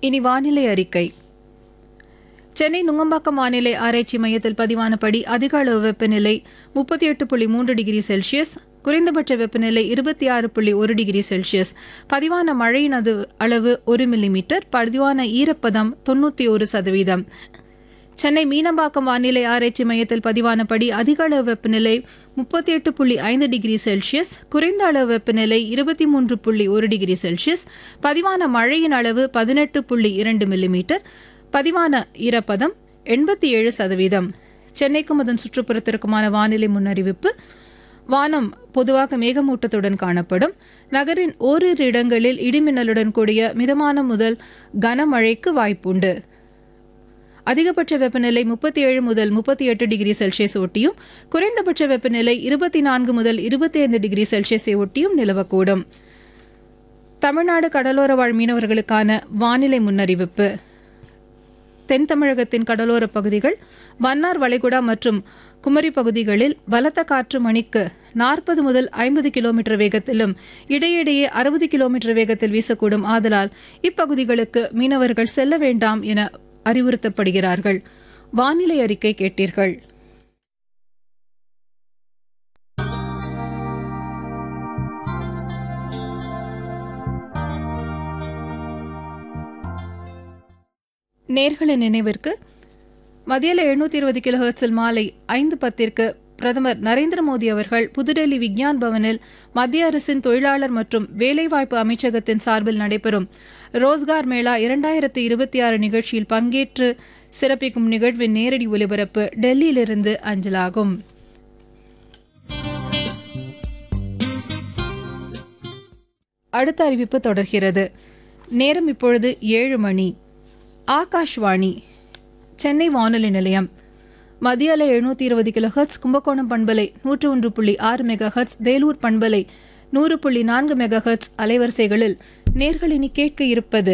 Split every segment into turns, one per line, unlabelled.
இனி வானிலை அறிக்கை சென்னை நுங்கம்பாக்கம் வானிலை ஆராய்ச்சி மையத்தில் பதிவானபடி அதிக அளவு வெப்பநிலை முப்பத்தி எட்டு புள்ளி மூன்று டிகிரி செல்சியஸ் குறைந்தபட்ச வெப்பநிலை இருபத்தி ஆறு புள்ளி ஒரு டிகிரி செல்சியஸ் பதிவான மழையின் அது அளவு ஒரு மில்லிமீட்டர் பதிவான ஈரப்பதம் தொண்ணூற்றி ஒரு சதவீதம் சென்னை மீனம்பாக்கம் வானிலை ஆராய்ச்சி மையத்தில் பதிவானபடி அதிக அளவு வெப்பநிலை முப்பத்தி எட்டு புள்ளி ஐந்து டிகிரி செல்சியஸ் குறைந்த அளவு வெப்பநிலை இருபத்தி மூன்று புள்ளி ஒரு டிகிரி செல்சியஸ் பதிவான மழையின் அளவு பதினெட்டு புள்ளி இரண்டு மில்லிமீட்டர் பதிவான ஈரப்பதம் எண்பத்தி ஏழு சதவீதம் சென்னைக்கும் அதன் சுற்றுப்புறத்திற்குமான வானிலை முன்னறிவிப்பு வானம் பொதுவாக மேகமூட்டத்துடன் காணப்படும் நகரின் ஓரிரு இடங்களில் இடிமின்னலுடன் கூடிய மிதமான முதல் கனமழைக்கு வாய்ப்புண்டு அதிகபட்ச வெப்பநிலை முப்பத்தி ஏழு முதல் முப்பத்தி எட்டு டிகிரி செல்சியஸ் ஒட்டியும் குறைந்தபட்ச வெப்பநிலை இருபத்தி நான்கு முதல் இருபத்தி ஐந்து டிகிரி செல்சியஸை ஒட்டியும் நிலவக்கூடும் தமிழ்நாடு கடலோர வாழ் மீனவர்களுக்கான வானிலை முன்னறிவிப்பு தென் தமிழகத்தின் கடலோர பகுதிகள் மன்னார் வளைகுடா மற்றும் குமரி பகுதிகளில் பலத்த காற்று மணிக்கு நாற்பது முதல் ஐம்பது கிலோமீட்டர் வேகத்திலும் இடையிடையே அறுபது கிலோமீட்டர் வேகத்தில் வீசக்கூடும் ஆதலால் இப்பகுதிகளுக்கு மீனவர்கள் செல்ல வேண்டாம் என அறிவுறுத்தப்படுகிறார்கள் வானிலை அறிக்கை கேட்டீர்கள் நேர்களின் நினைவிற்கு மதியில எழுநூத்தி இருபது கிலோஹெர்ட்ஸில் மாலை ஐந்து பத்திற்கு பிரதமர் நரேந்திர மோடி அவர்கள் புதுடெல்லி விக்ஞான் பவனில் மத்திய அரசின் தொழிலாளர் மற்றும் வேலைவாய்ப்பு அமைச்சகத்தின் சார்பில் நடைபெறும் ரோஸ்கார் மேளா இரண்டாயிரத்து இருபத்தி ஆறு நிகழ்ச்சியில் பங்கேற்று சிறப்பிக்கும் நிகழ்வின் நேரடி ஒலிபரப்பு டெல்லியிலிருந்து அஞ்சலாகும் அடுத்த அறிவிப்பு தொடர்கிறது நேரம் இப்பொழுது ஏழு மணி ஆகாஷ்வாணி சென்னை வானொலி நிலையம் மத்திய அலை எழுநூத்தி இருபது கிலோ ஹெர்ட்ஸ் கும்பகோணம் பண்பலை நூற்று ஒன்று புள்ளி ஆறு மெகா ஹெர்ட்ஸ் வேலூர் பண்பலை நூறு புள்ளி நான்கு மெகா ஹெர்ட்ஸ் அலைவரிசைகளில் நேர்களினி கேட்க இருப்பது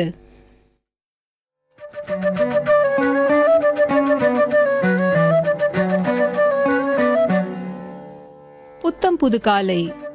புத்தம் புது காலை